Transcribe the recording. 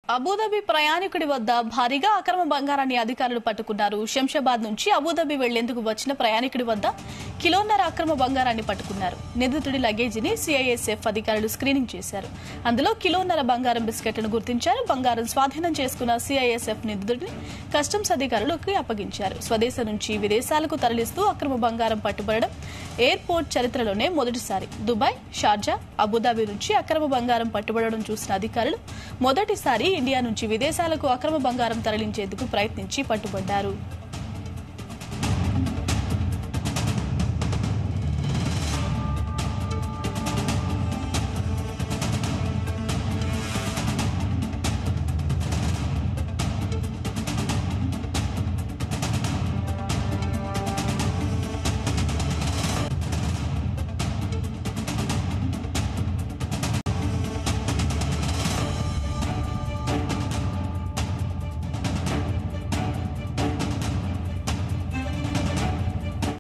Abu Dhabi ప్రయాణికుడి వద్ద భారీగా అక్రమ బంగారాన్ని అధికారులు పట్టుకున్నారు శంషాబాద్ నుంచి అబుదాబి వెళ్లేందుకు వచ్చిన ప్రయాణికుడి వద్ద కిలోన్నర అక్రమ బంగారాన్ని పట్టుకున్నారు నిందితుడి లగేజీని సిఐఎస్ఎఫ్ అధికారులు స్క్రీనింగ్ చేశారు అందులో కిలోన్నర బంగారం బిస్కెట్లను గుర్తించారు బంగారం స్వాధీనం చేసుకున్న సిఐఎస్ఎఫ్ నిందితుడిని కస్టమ్స్ అధికారులకు అప్పగించారు స్వదేశం నుంచి విదేశాలకు తరలిస్తూ అక్రమ బంగారం పట్టుబడడం ఎయిర్పోర్ట్ చరిత్రలోనే మొదటిసారి దుబాయ్ షార్జా అబుదాబి నుంచి అక్రమ బంగారం పట్టుబడడం చూసిన అధికారులు మొదటిసారి ఇండియా నుంచి విదేశాలకు అక్రమ బంగారం తరలించేందుకు ప్రయత్నించి పట్టుబడ్డారు